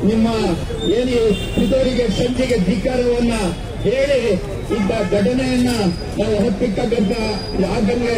ನಿಮ್ಮ ಏನು ಪಿತೋರಿಗೆ ಸಂಜೆಗೆ ಧಿಕ್ಕಾರವನ್ನ ಹೇಳಿ ಇದ್ದ ಘಟನೆಯನ್ನ ನಾವು ಹೊತ್ತಿಕ್ಕಬೇಕ ಯಾಕಂದ್ರೆ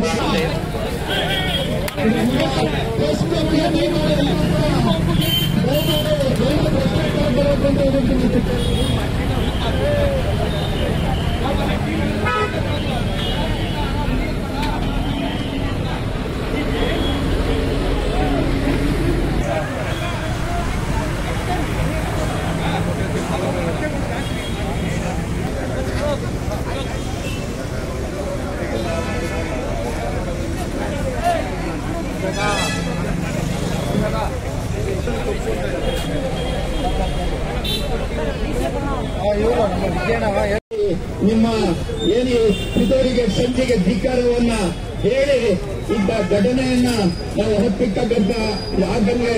ನಿಮ್ಮ ಏನು ಪಿತೋರಿಗೆ ಸಂಜೆಗೆ ಧಿಕ್ಕಾರವನ್ನ ಹೇಳಿ ಇದ್ದ ಘಟನೆಯನ್ನ ನಾವು ಹೊತ್ತಿಕ್ಕಬೇಕ ಯಾಕಂದ್ರೆ